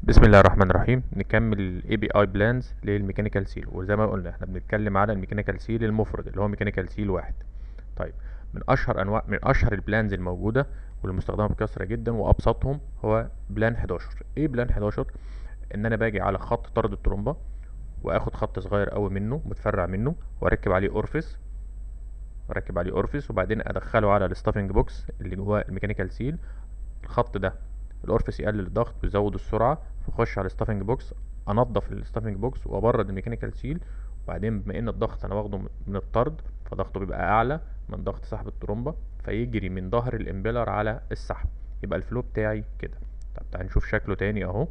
بسم الله الرحمن الرحيم نكمل الاي بي اي بلانز للميكانيكال سيل وزي ما قلنا احنا بنتكلم على الميكانيكال سيل المفرد اللي هو ميكانيكال سيل واحد طيب من اشهر انواع من اشهر البلانز الموجوده واللي مستخدمه بكثره جدا وابسطهم هو بلان 11 ايه بلان 11 ان انا باجي على خط طرد الترومبه واخد خط صغير قوي منه متفرع منه واركب عليه اورفيس واركب عليه اورفيس وبعدين ادخله على الستافنج بوكس اللي جواه الميكانيكال سيل الخط ده الاورفيس يقلل الضغط ويزود السرعه فاخش على الستافنج بوكس انضف الستافنج بوكس وابرد الميكانيكال سيل وبعدين بما ان الضغط انا واخده من الطرد فضغطه بيبقى اعلى من ضغط سحب الترومبه فيجري من ظهر الامبيلر على السحب يبقى الفلو بتاعي كده طب تعال نشوف شكله تاني اهو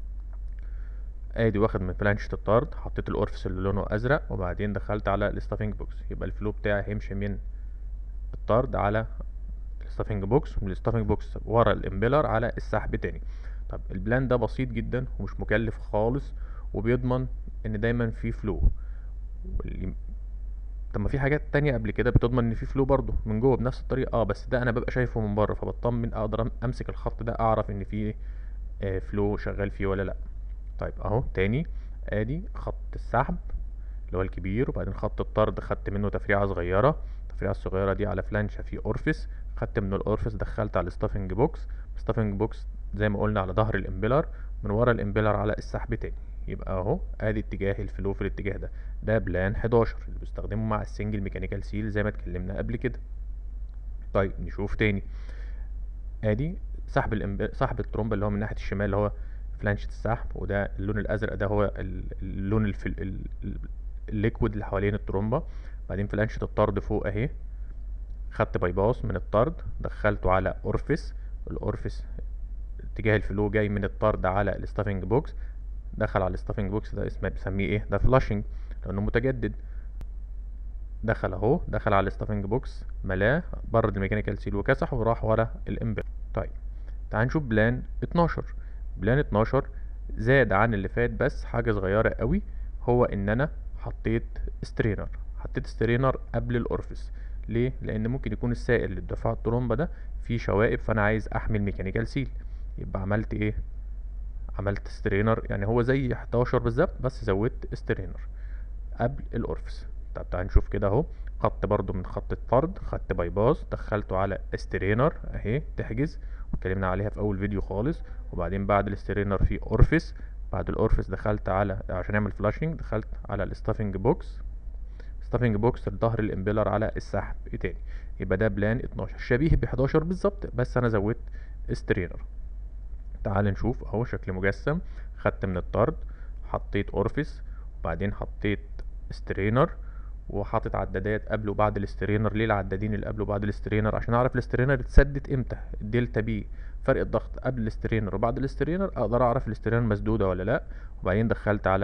ادي واخد من فلانشة الطرد حطيت الاورفيس اللي لونه ازرق وبعدين دخلت على الستافنج بوكس يبقى الفلو بتاعي هيمشي من الطرد على الستافنج بوكس ومن الستافنج بوكس ورا الامبيلر على السحب تاني طب البلان ده بسيط جدا ومش مكلف خالص وبيضمن ان دايما في فلو واللي طب ما في حاجات تانية قبل كده بتضمن ان في فلو برضه من جوه بنفس الطريقه اه بس ده انا ببقى شايفه من بره فبطمن اقدر امسك الخط ده اعرف ان في آه فلو شغال فيه ولا لا طيب اهو تاني ادي خط السحب اللي هو الكبير وبعدين خط الطرد خدت منه تفريعه صغيره التفريعه الصغيره دي على فلانشة في اورفيس خدت من الاورفيس دخلت على الستافنج بوكس الستافنج بوكس زي ما قلنا على ظهر الامبيلر من ورا الامبيلر على السحب تاني يبقى اهو ادي اتجاه الفلو في الاتجاه ده ده بلان 11 اللي بستخدمه مع السنجل ميكانيكال سيل زي ما اتكلمنا قبل كده طيب نشوف تاني ادي سحب الامب... سحب الترومبه اللي هو من ناحيه الشمال اللي هو فلانشة السحب وده اللون الازرق ده هو اللون الفل... الليكويد اللي حوالين الترومبه بعدين فلانشة الطرد فوق اهي خدت باي باس من الطرد دخلته على اورفيس الاورفيس اتجاه الفلو جاي من الطرد على الستافنج بوكس دخل على الستافنج بوكس ده اسمه بنسميه ايه ده فلاشنج لانه متجدد دخل اهو دخل على الستافنج بوكس ملاه برد الميكانيكال سيل وكسح وراح ورا الامبر طيب تعال نشوف بلان 12 بلان 12 زاد عن اللي فات بس حاجة صغيرة قوي هو ان انا حطيت سترينر حطيت سترينر قبل الاورفيس ليه لان ممكن يكون السائل اللي دفع الترومبه ده فيه شوائب فانا عايز احمي الميكانيكال سيل يبقى عملت ايه عملت سترينر يعني هو زي 11 بالظبط بس زودت سترينر قبل الاورفيس طب تعال نشوف كده اهو خط برضو من خط الطرد خدت باي باس دخلته على سترينر اهي تحجز واتكلمنا عليها في اول فيديو خالص وبعدين بعد السترينر في اورفيس بعد الاورفيس دخلت على عشان اعمل فلاشنج دخلت على الستافنج بوكس ستافنج بوكس لظهر الامبيلر على السحب ايه تاني يبقى ده بلان 12 شبيه ب 11 بالظبط بس انا زودت سترينر تعال نشوف اهو شكل مجسم خدت من الطرد حطيت اورفيس وبعدين حطيت سترينر وحاطط عدادات قبل وبعد الاسترينر ليه العدادين اللي قبل وبعد الاسترينر عشان اعرف الاسترينر اتسدت امتى الدلتا بي فرق الضغط قبل الاسترينر وبعد الاسترينر اقدر اعرف الاسترينر مسدوده ولا لا وبعدين دخلت على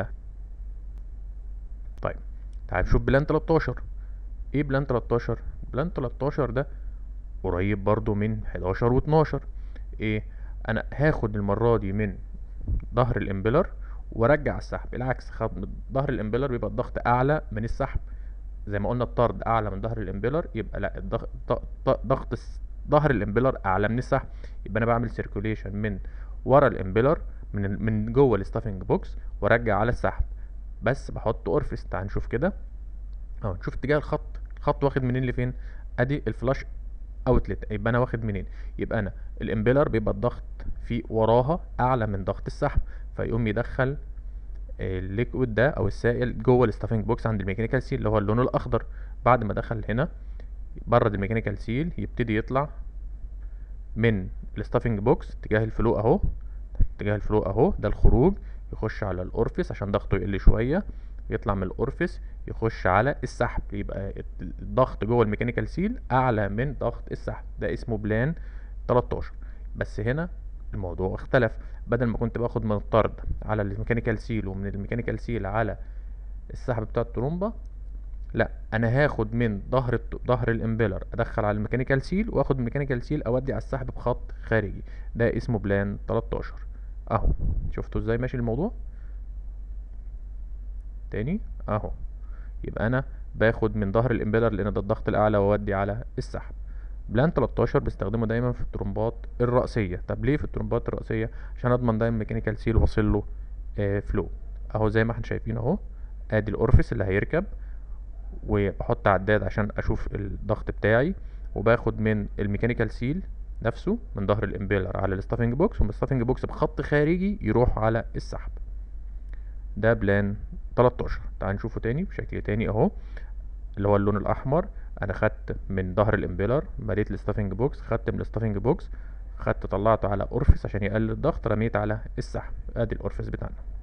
طيب تعال نشوف بلان 13 ايه بلان 13 بلان 13 ده قريب برضو من 11 و12 ايه انا هاخد المرة دي من ظهر الامبيلر وارجع السحب العكس خد من ظهر الامبيلر بيبقى الضغط اعلى من السحب زي ما قلنا الطرد اعلى من ظهر الامبيلر يبقى لا الضغط ضغط ظهر الامبيلر اعلى من السحب يبقى انا بعمل سيركوليشن من ورا الامبيلر من من جوه الستافنج بوكس وارجع على السحب بس بحط اورفيس تعال نشوف كده اهو نشوف اتجاه الخط الخط واخد منين لفين ادي الفلاش اوتلت يبقى انا واخد منين يبقى انا الامبيلر بيبقى الضغط في وراها اعلى من ضغط السحب فيقوم يدخل الليكويد ده او السائل جوه الستافنج بوكس عند الميكانيكال سيل اللي هو اللون الاخضر بعد ما دخل هنا برد الميكانيكال سيل يبتدي يطلع من الستافنج بوكس اتجاه الفلو اهو اتجاه الفلو اهو ده الخروج يخش على الاورفيس عشان ضغطه يقل شويه يطلع من الاورفيس يخش على السحب يبقى الضغط جوه الميكانيكال سيل اعلى من ضغط السحب ده اسمه بلان 13 بس هنا الموضوع اختلف بدل ما كنت باخد من الطرد على الميكانيكال سيل ومن الميكانيكال سيل على السحب بتاع الترومبه لا انا هاخد من ظهر ظهر الامبيلر ادخل على الميكانيكال سيل واخد من الميكانيكال سيل اودي على السحب بخط خارجي ده اسمه بلان 13 اهو شفتوا ازاي ماشي الموضوع تاني اهو يبقى انا باخد من ظهر الامبيلر لان ده الضغط الاعلى واودي على السحب بلان 13 بستخدمه دايما في الترمبات الرأسية طب ليه في الترمبات الرأسية عشان اضمن دايما ميكانيكال سيل واصل له آه فلو اهو زي ما احنا شايفين اهو ادي الاورفيس اللي هيركب وبحط عداد عشان اشوف الضغط بتاعي وباخد من الميكانيكال سيل نفسه من ظهر الامبيلر على الستافنج بوكس ومن الستافنج بوكس بخط خارجي يروح على السحب ده بلان 13 تعال نشوفه تاني بشكل تاني اهو اللي هو اللون الاحمر انا خدت من ظهر الامبيلر مليت الستافنج بوكس خدت من الستافنج بوكس خدت طلعته على اورفيس عشان يقلل الضغط رميت على السحب ادي الاورفيس بتاعنا